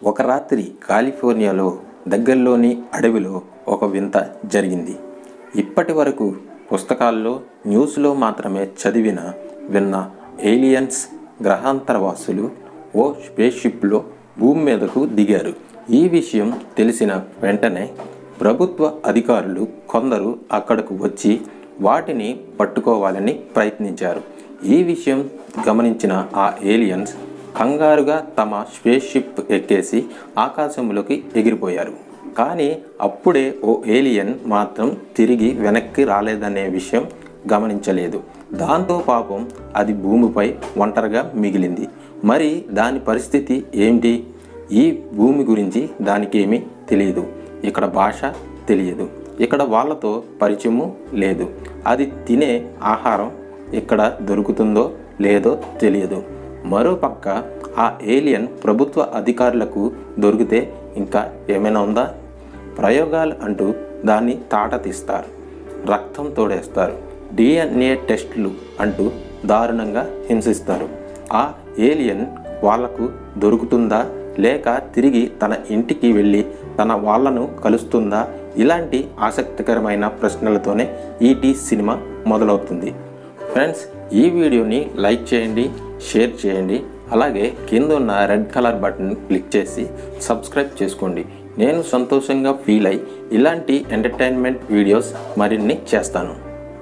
ఒక రాత్రి కాలిఫోర్నియాలో దగ్గరలోని అడవిలో ఒక వింత జరిగింది ఇప్పటి వరకు పుస్తకాల్లో న్యూస్లో మాత్రమే చదివిన విన్న ఏలియన్స్ గ్రహాంతరవాసులు ఓ స్పేస్ షిప్లో భూమి మీదకు దిగారు ఈ విషయం తెలిసిన వెంటనే ప్రభుత్వ అధికారులు కొందరు అక్కడకు వచ్చి వాటిని పట్టుకోవాలని ప్రయత్నించారు ఈ విషయం గమనించిన ఆ ఏలియన్స్ కంగారుగా తమ స్పేస్ షిప్ ఎక్కేసి ఆకాశంలోకి ఎగిరిపోయారు కానీ అప్పుడే ఓ ఏలియన్ మాత్రం తిరిగి వెనక్కి రాలేదనే విషయం గమనించలేదు దాంతో పాపం అది భూమిపై ఒంటరిగా మిగిలింది మరి దాని పరిస్థితి ఏమిటి ఈ భూమి గురించి దానికేమీ తెలియదు ఇక్కడ భాష తెలియదు ఇక్కడ వాళ్ళతో పరిచయము లేదు అది తినే ఆహారం ఇక్కడ దొరుకుతుందో లేదో తెలియదు మరోపక్క ఆ ఏలియన్ ప్రభుత్వ అధికారులకు దొరికితే ఇంకా ఏమైనా ఉందా ప్రయోగాలు అంటూ దాన్ని తాట తీస్తారు రక్తం తోడేస్తారు డిఎన్ఏ టెస్టులు అంటూ దారుణంగా హింసిస్తారు ఆ ఏలియన్ వాళ్లకు దొరుకుతుందా లేక తిరిగి తన ఇంటికి వెళ్ళి తన వాళ్ళను కలుస్తుందా ఇలాంటి ఆసక్తికరమైన ప్రశ్నలతోనే ఈటీ సినిమా మొదలవుతుంది ఫ్రెండ్స్ ఈ వీడియోని లైక్ చేయండి షేర్ చేయండి అలాగే కింద ఉన్న రెడ్ కలర్ బటన్ క్లిక్ చేసి సబ్స్క్రైబ్ చేసుకోండి నేను సంతోషంగా ఫీల్ అయి ఇలాంటి ఎంటర్టైన్మెంట్ వీడియోస్ మరిన్ని చేస్తాను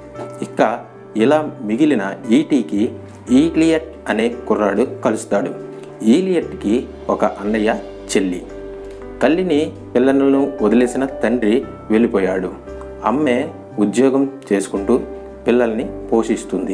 ఇక ఇలా మిగిలిన ఈటీకి ఈలియట్ అనే కుర్రాడు కలుస్తాడు ఈలియట్కి ఒక అన్నయ్య చెల్లి తల్లిని పిల్లలను వదిలేసిన తండ్రి వెళ్ళిపోయాడు అమ్మే ఉద్యోగం చేసుకుంటూ పిల్లల్ని పోషిస్తుంది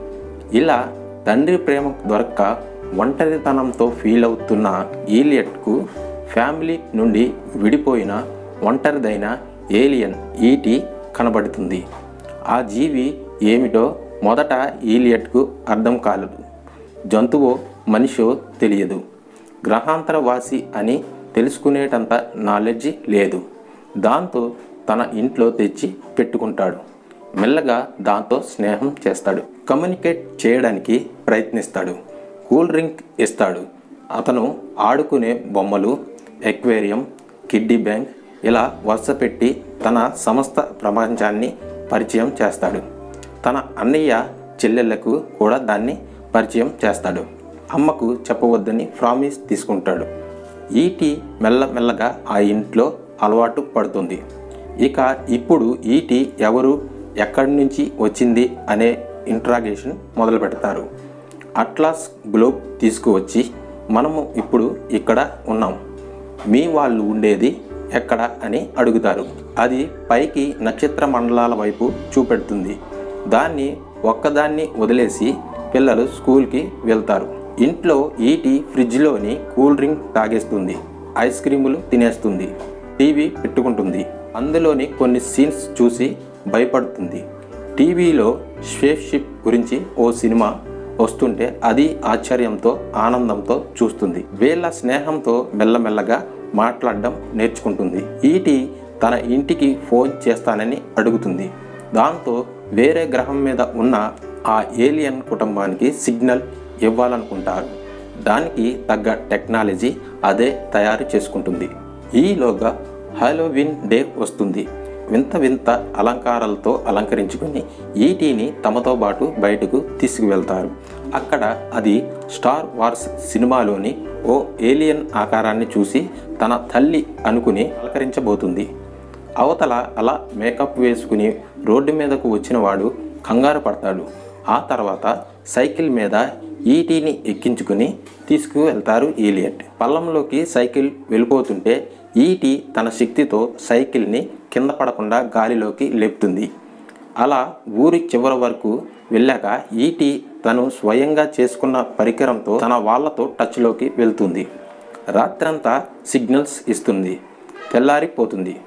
ఇలా తండ్రి ప్రేమ దొరక్క ఒంటరితనంతో ఫీల్ అవుతున్న ఈలియట్కు ఫ్యామిలీ నుండి విడిపోయిన ఒంటరిదైన ఏలియన్ ఈటి కనబడుతుంది ఆ జీవి ఏమిటో మొదట ఈలియట్కు అర్థం కాలేదు జంతువో మనిషో తెలియదు గ్రహాంతరవాసి అని తెలుసుకునేటంత నాలెడ్జి లేదు దాంతో తన ఇంట్లో తెచ్చి పెట్టుకుంటాడు మెల్లగా దాంతో స్నేహం చేస్తాడు కమ్యూనికేట్ చేయడానికి ప్రయత్నిస్తాడు కూల్ డ్రింక్ ఇస్తాడు అతను ఆడుకునే బొమ్మలు ఎక్వేరియం కిడ్డీ బ్యాంక్ ఇలా వరుస పెట్టి తన సమస్త ప్రపంచాన్ని పరిచయం చేస్తాడు తన అన్నయ్య చెల్లెళ్లకు కూడా దాన్ని పరిచయం చేస్తాడు అమ్మకు చెప్పవద్దని ప్రామిస్ తీసుకుంటాడు ఈటి మెల్లమెల్లగా ఆ ఇంట్లో అలవాటు పడుతుంది ఇక ఇప్పుడు ఈటి ఎవరు ఎక్కడి నుంచి వచ్చింది అనే ఇంట్రాగేషన్ మొదలు పెడతారు అట్లాస్ గ్లోబ్ తీసుకువచ్చి మనము ఇప్పుడు ఇక్కడ ఉన్నాం మీ వాళ్ళు ఉండేది ఎక్కడ అని అడుగుతారు అది పైకి నక్షత్ర మండలాల వైపు చూపెడుతుంది దాన్ని ఒక్కదాన్ని వదిలేసి పిల్లలు స్కూల్కి వెళ్తారు ఇంట్లో ఈటి ఫ్రిడ్జ్లోని కూల్ డ్రింక్ తాగేస్తుంది ఐస్ క్రీములు తినేస్తుంది టీవీ పెట్టుకుంటుంది అందులోని కొన్ని సీన్స్ చూసి భయపడుతుంది టీవీలో స్పేస్ షిప్ గురించి ఓ సినిమా వస్తుంటే అది ఆశ్చర్యంతో ఆనందంతో చూస్తుంది వీళ్ళ స్నేహంతో మెల్లమెల్లగా మాట్లాడడం నేర్చుకుంటుంది ఈటి తన ఇంటికి ఫోన్ చేస్తానని అడుగుతుంది దాంతో వేరే గ్రహం మీద ఉన్న ఆ ఏలియన్ కుటుంబానికి సిగ్నల్ ఇవ్వాలనుకుంటారు దానికి తగ్గ టెక్నాలజీ అదే తయారు చేసుకుంటుంది ఈలోగా హాలోవిన్ డే వస్తుంది వింత వింత అలంకారాలతో అలంకరించుకొని ఈటీని తమతో పాటు బయటకు తీసుకువెళ్తారు అక్కడ అది స్టార్ వార్స్ సినిమాలోని ఓ ఏలియన్ ఆకారాన్ని చూసి తన తల్లి అనుకుని అలంకరించబోతుంది అవతల అలా మేకప్ వేసుకుని రోడ్డు మీదకు వచ్చిన వాడు కంగారు పడతాడు ఆ తర్వాత సైకిల్ మీద ఈటీని ఎక్కించుకుని తీసుకువెళ్తారు ఈలియట్ పల్లంలోకి సైకిల్ వెళ్ళిపోతుంటే ఈటీ తన శక్తితో సైకిల్ని కింద పడకుండా గాలిలోకి లేపుతుంది అలా ఊరి చివరి వరకు వెళ్ళాక ఈటీ తను స్వయంగా చేసుకున్న పరికరంతో తన వాళ్ళతో టచ్లోకి వెళ్తుంది రాత్రంతా సిగ్నల్స్ ఇస్తుంది తెల్లారిపోతుంది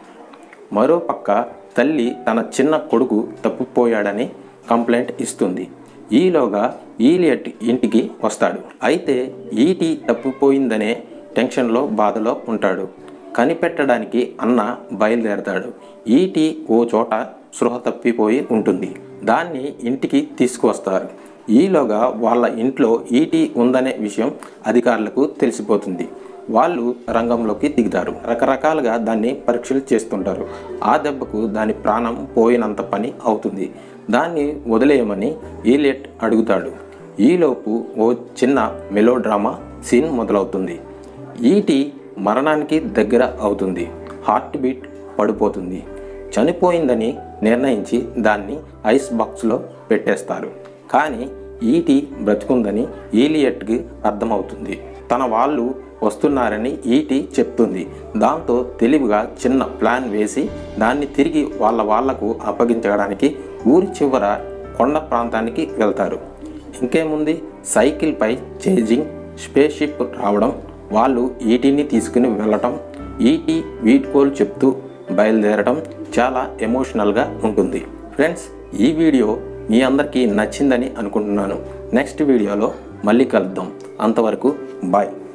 మరోపక్క తల్లి తన చిన్న కొడుకు తప్పిపోయాడని కంప్లైంట్ ఇస్తుంది ఈలోగా ఈలియట్ ఇంటికి వస్తాడు అయితే ఈటీ తప్పిపోయిందనే టెన్షన్లో బాధలో ఉంటాడు కనిపెట్టడానికి అన్న బయలుదేరతాడు ఈటీ ఓ చోట స్పృహ తప్పిపోయి ఉంటుంది దాన్ని ఇంటికి తీసుకువస్తారు ఈలోగా వాళ్ళ ఇంట్లో ఈటీ ఉందనే విషయం అధికారులకు తెలిసిపోతుంది వాళ్ళు రంగంలోకి దిగుతారు రకరకాలుగా దాన్ని పరీక్షలు చేస్తుంటారు ఆ దెబ్బకు దాని ప్రాణం పోయినంత పని అవుతుంది దాన్ని వదిలేయమని ఈలియట్ అడుగుతాడు ఈలోపు ఓ చిన్న మెలోడ్రామా సీన్ మొదలవుతుంది ఈటి మరణానికి దగ్గర అవుతుంది హార్ట్ బీట్ పడిపోతుంది చనిపోయిందని నిర్ణయించి దాన్ని ఐస్ బాక్స్లో పెట్టేస్తారు కానీ ఈటి బ్రతుకుందని ఈలియట్కి అర్థమవుతుంది తన వాళ్ళు వస్తున్నారని ఈటి చెప్తుంది దాంతో తెలివిగా చిన్న ప్లాన్ వేసి దాన్ని తిరిగి వాళ్ళ వాళ్లకు అప్పగించడానికి ఊరి చివర కొండ ప్రాంతానికి వెళ్తారు ఇంకేముంది సైకిల్పై చేజింగ్ స్పేస్ షిప్ రావడం వాళ్ళు ఈటీని తీసుకుని వెళ్ళటం ఈటీ వీడ్కోలు చెప్తూ బయలుదేరడం చాలా ఎమోషనల్గా ఉంటుంది ఫ్రెండ్స్ ఈ వీడియో మీ అందరికీ నచ్చిందని అనుకుంటున్నాను నెక్స్ట్ వీడియోలో మళ్ళీ కలుద్దాం అంతవరకు బాయ్